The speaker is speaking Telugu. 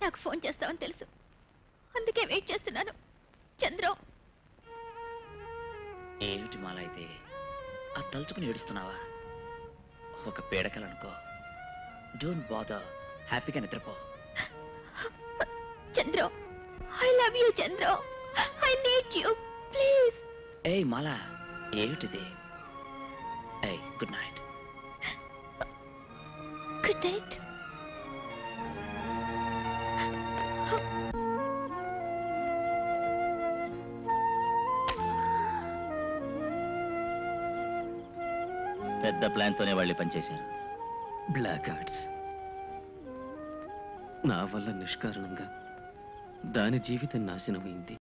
నాకు ఫోన్ చేస్తావని తెలుసు అందుకే వెయిట్ చేస్తున్నాను చంద్రం ఏమిటి మాల అయితే ఆ తలుచుకుని ఏడుస్తున్నావా ఒక పీడకలనుకో డోంట్ బాదర్ హ్యాపీగా నిద్రపో Chandram I love you Chandram I need you please ఏయ్ మాల ఏమిటిది ఏయ్ గుడ్ నైట్ గుడ్ నైట్ పెద్ద ప్లాన్తోనే వాళ్ళు పనిచేశారు బ్లాక్ ఆర్ట్స్ నా వల్ల నిష్కారణంగా దాని జీవితం నాశనమైంది